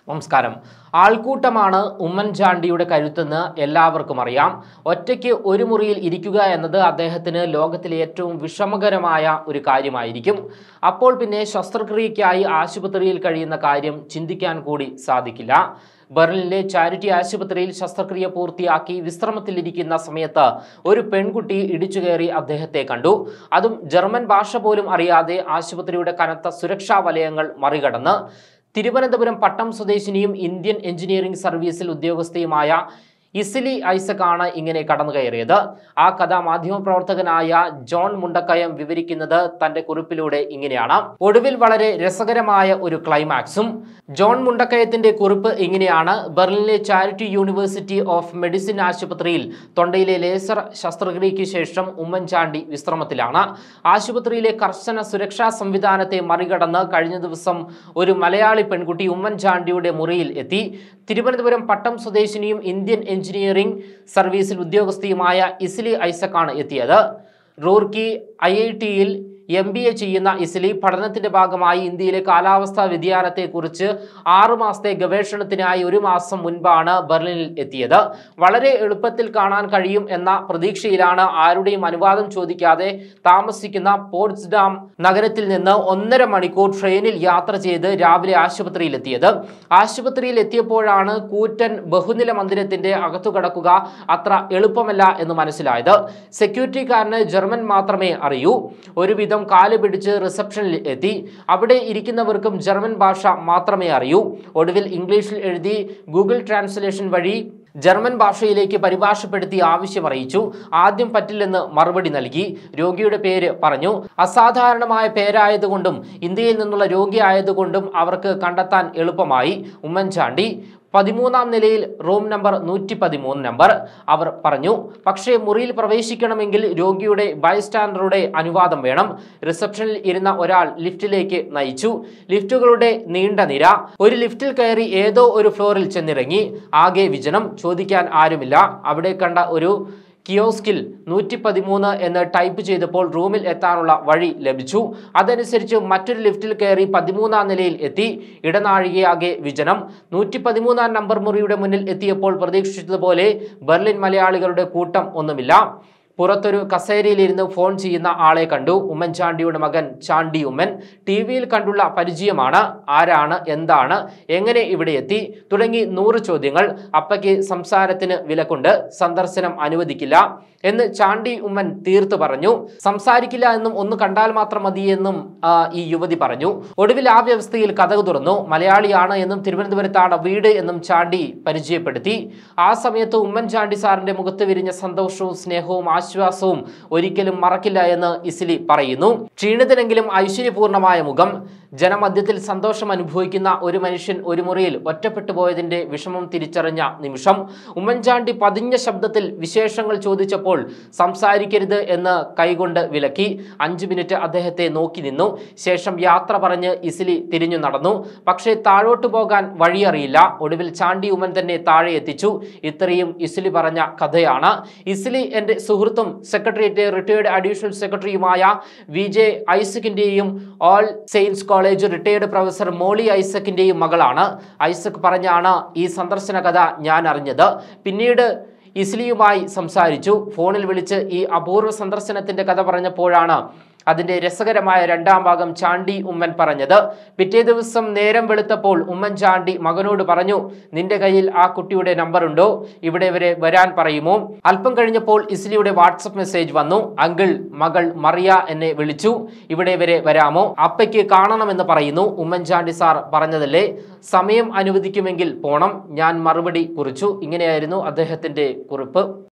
നമസ്കാരം ആൾക്കൂട്ടമാണ് ഉമ്മൻചാണ്ടിയുടെ കരുത്തെന്ന് എല്ലാവർക്കും അറിയാം ഒറ്റയ്ക്ക് ഒരു മുറിയിൽ ഇരിക്കുക എന്നത് അദ്ദേഹത്തിന് ലോകത്തിലെ ഏറ്റവും വിഷമകരമായ ഒരു കാര്യമായിരിക്കും അപ്പോൾ പിന്നെ ശസ്ത്രക്രിയയ്ക്കായി ആശുപത്രിയിൽ കഴിയുന്ന കാര്യം ചിന്തിക്കാൻ കൂടി സാധിക്കില്ല ബെർലിനിലെ ചാരിറ്റി ആശുപത്രിയിൽ ശസ്ത്രക്രിയ പൂർത്തിയാക്കി വിശ്രമത്തിലിരിക്കുന്ന സമയത്ത് ഒരു പെൺകുട്ടി ഇടിച്ചുകയറി അദ്ദേഹത്തെ കണ്ടു അതും ജർമ്മൻ ഭാഷ പോലും അറിയാതെ ആശുപത്രിയുടെ കനത്ത സുരക്ഷാ വലയങ്ങൾ മറികടന്ന് തിരുവനന്തപുരം പട്ടം സ്വദേശിനിയും ഇന്ത്യൻ എഞ്ചിനീയറിംഗ് സർവീസിൽ ഉദ്യോഗസ്ഥയുമായ ഇസിലി ഐസക്കാണ് ഇങ്ങനെ കടന്നു കയറിയത് ആ കഥ മാധ്യമപ്രവർത്തകനായ ജോൺ മുണ്ടക്കയം വിവരിക്കുന്നത് തന്റെ കുറിപ്പിലൂടെ ഇങ്ങനെയാണ് ഒടുവിൽ വളരെ രസകരമായ ഒരു ക്ലൈമാക്സും ജോൺ മുണ്ടക്കയത്തിന്റെ കുറിപ്പ് ഇങ്ങനെയാണ് ബെർലിനിലെ ചാരിറ്റി യൂണിവേഴ്സിറ്റി ഓഫ് മെഡിസിൻ ആശുപത്രിയിൽ തൊണ്ടയിലെ ലേസർ ശസ്ത്രക്രിയയ്ക്ക് ശേഷം ഉമ്മൻചാണ്ടി വിശ്രമത്തിലാണ് ആശുപത്രിയിലെ കർശന സുരക്ഷാ സംവിധാനത്തെ മറികടന്ന് കഴിഞ്ഞ ദിവസം ഒരു മലയാളി പെൺകുട്ടി ഉമ്മൻചാണ്ടിയുടെ മുറിയിൽ എത്തി തിരുവനന്തപുരം പട്ടം സ്വദേശിനിയും ഇന്ത്യൻ എഞ്ചിനീയറിംഗ് സർവീസിൽ ഉദ്യോഗസ്ഥയുമായ ഇസ്ലി ഐസക്കാണ് എത്തിയത് റൂർക്കി ഐ ഐ ടിയിൽ എം ബി എ ചെയ്യുന്ന ഇസ്ലി പഠനത്തിന്റെ ഭാഗമായി ഇന്ത്യയിലെ കാലാവസ്ഥാ വ്യതിയാനത്തെക്കുറിച്ച് ആറു മാസത്തെ ഗവേഷണത്തിനായി ഒരു മാസം മുൻപാണ് ബെർലിനിൽ എത്തിയത് വളരെ എളുപ്പത്തിൽ കാണാൻ കഴിയും എന്ന പ്രതീക്ഷയിലാണ് ആരുടെയും അനുവാദം ചോദിക്കാതെ താമസിക്കുന്ന പോർട്സ്ഡാം നഗരത്തിൽ നിന്ന് ഒന്നര മണിക്കൂർ ട്രെയിനിൽ യാത്ര ചെയ്ത് രാവിലെ ആശുപത്രിയിൽ എത്തിയത് ആശുപത്രിയിൽ എത്തിയപ്പോഴാണ് കൂറ്റൻ ബഹുനില മന്ദിരത്തിന്റെ അകത്തു കടക്കുക അത്ര എളുപ്പമല്ല എന്ന് മനസ്സിലായത് സെക്യൂരിറ്റിക്കാരന് ജർമ്മൻ മാത്രമേ അറിയൂ ഒരുവിധം കാല് പിടിച്ച് റിസപ്ഷനിൽ എത്തി അവിടെ ഇരിക്കുന്നവർക്കും ജർമ്മൻ ഭാഷ മാത്രമേ അറിയൂ ഒടുവിൽ ഇംഗ്ലീഷിൽ എഴുതി ഗൂഗിൾ ട്രാൻസ്ലേഷൻ വഴി ജർമ്മൻ ഭാഷയിലേക്ക് പരിഭാഷപ്പെടുത്തി ആവശ്യം അറിയിച്ചു ആദ്യം പറ്റില്ലെന്ന് മറുപടി നൽകി രോഗിയുടെ പേര് പറഞ്ഞു അസാധാരണമായ പേരായതുകൊണ്ടും ഇന്ത്യയിൽ നിന്നുള്ള രോഗി ആയതുകൊണ്ടും അവർക്ക് കണ്ടെത്താൻ എളുപ്പമായി ഉമ്മൻചാണ്ടി പതിമൂന്നാം നിലയിൽ റൂം നമ്പർ നൂറ്റി പതിമൂന്ന് നമ്പർ അവർ പറഞ്ഞു പക്ഷേ മുറിയിൽ പ്രവേശിക്കണമെങ്കിൽ രോഗിയുടെ ബൈസ്റ്റാൻഡറുടെ അനുവാദം വേണം റിസപ്ഷനിൽ ഇരുന്ന ഒരാൾ ലിഫ്റ്റിലേക്ക് നയിച്ചു ലിഫ്റ്റുകളുടെ നീണ്ട നിര ഒരു ലിഫ്റ്റിൽ കയറി ഏതോ ഒരു ഫ്ലോറിൽ ചെന്നിറങ്ങി ആകെ വിജനം ചോദിക്കാൻ ആരുമില്ല അവിടെ കണ്ട ഒരു കിയോസ്കിൽ നൂറ്റി പതിമൂന്ന് എന്ന് ടൈപ്പ് ചെയ്തപ്പോൾ റൂമിൽ എത്താനുള്ള വഴി ലഭിച്ചു അതനുസരിച്ച് മറ്റൊരു ലിഫ്റ്റിൽ കയറി പതിമൂന്നാം നിലയിൽ എത്തി ഇടനാഴികയാകെ വിജനം നൂറ്റി പതിമൂന്നാം നമ്പർ മുറിയുടെ മുന്നിൽ എത്തിയപ്പോൾ പ്രതീക്ഷിച്ചതുപോലെ ബെർലിൻ മലയാളികളുടെ കൂട്ടം ഒന്നുമില്ല പുറത്തൊരു കസേരയിലിരുന്ന് ഫോൺ ചെയ്യുന്ന ആളെ കണ്ടു ഉമ്മൻചാണ്ടിയുടെ മകൻ ചാണ്ടി ഉമ്മൻ ടി വിയിൽ കണ്ടുള്ള പരിചയമാണ് ആരാണ് എന്താണ് എങ്ങനെ ഇവിടെ എത്തി തുടങ്ങി നൂറ് ചോദ്യങ്ങൾ അപ്പയ്ക്ക് സംസാരത്തിന് വിലക്കുണ്ട് സന്ദർശനം അനുവദിക്കില്ല എന്ന് ചാണ്ടി ഉമ്മൻ തീർത്തു പറഞ്ഞു സംസാരിക്കില്ല എന്നും ഒന്ന് കണ്ടാൽ മാത്രം മതി എന്നും ആ, ഈ യുവതി പറഞ്ഞു ഒടുവിൽ ആ വ്യവസ്ഥയിൽ കഥകു തുറന്നു മലയാളിയാണ് എന്നും തിരുവനന്തപുരത്താണ് വീട് എന്നും ചാണ്ടി പരിചയപ്പെടുത്തി ആ സമയത്ത് ഉമ്മൻചാണ്ടി സാറിന്റെ മുഖത്ത് വിരിഞ്ഞ സന്തോഷവും സ്നേഹവും ആശ്വാസവും ഒരിക്കലും മറക്കില്ല എന്ന് ഇസിലി പറയുന്നു ക്ഷീണിതനെങ്കിലും ഐശ്വര്യപൂർണമായ മുഖം ജനമധ്യത്തിൽ സന്തോഷം അനുഭവിക്കുന്ന ഒരു മനുഷ്യൻ ഒരു മുറിയിൽ ഒറ്റപ്പെട്ടു പോയതിന്റെ വിഷമം തിരിച്ചറിഞ്ഞ നിമിഷം ഉമ്മൻചാണ്ടി പതിഞ്ഞ ശബ്ദത്തിൽ വിശേഷങ്ങൾ ചോദിച്ചപ്പോൾ സംസാരിക്കരുത് എന്ന് കൈകൊണ്ട് വിലക്കി അഞ്ചു മിനിറ്റ് അദ്ദേഹത്തെ നോക്കി നിന്നു ശേഷം യാത്ര പറഞ്ഞ് ഇസിലി തിരിഞ്ഞു നടന്നു പക്ഷേ താഴോട്ട് പോകാൻ വഴിയറിയില്ല ഒടുവിൽ ചാണ്ടി ഉമ്മൻ തന്നെ താഴെ എത്തിച്ചു ഇത്രയും ഇസിലി പറഞ്ഞ കഥയാണ് ഇസിലി എൻ്റെ സുഹൃത്തും സെക്രട്ടേറിയറ്റ് റിട്ടയേർഡ് അഡീഷണൽ സെക്രട്ടറിയുമായ വി ജെ ഐസക്കിൻ്റെയും All Saints college retired professor Molly ഐസക്കിൻ്റെയും മകളാണ് ഐസക് പറഞ്ഞാണ് ഈ സന്ദർശന കഥ ഞാൻ അറിഞ്ഞത് പിന്നീട് ഇസ്ലിയുമായി സംസാരിച്ചു ഫോണിൽ വിളിച്ച് ഈ അപൂർവ സന്ദർശനത്തിന്റെ കഥ പറഞ്ഞപ്പോഴാണ് അതിന്റെ രസകരമായ രണ്ടാം ഭാഗം ചാണ്ടി ഉമ്മൻ പറഞ്ഞത് പിറ്റേ ദിവസം നേരം വെളുത്തപ്പോൾ ഉമ്മൻ ചാണ്ടി മകനോട് പറഞ്ഞു നിന്റെ കയ്യിൽ ആ കുട്ടിയുടെ നമ്പർ ഉണ്ടോ ഇവിടെ വരെ വരാൻ പറയുമോ അല്പം കഴിഞ്ഞപ്പോൾ ഇസ്ലിയുടെ വാട്സപ്പ് മെസ്സേജ് വന്നു അങ്കിൾ മകൾ മറിയ എന്നെ വിളിച്ചു ഇവിടെ വരെ വരാമോ അപ്പയ്ക്ക് കാണണമെന്ന് പറയുന്നു ഉമ്മൻചാണ്ടി സാർ പറഞ്ഞതല്ലേ സമയം അനുവദിക്കുമെങ്കിൽ പോണം ഞാൻ മറുപടി കുറിച്ചു ഇങ്ങനെയായിരുന്നു അദ്ദേഹത്തിന്റെ കുറിപ്പ്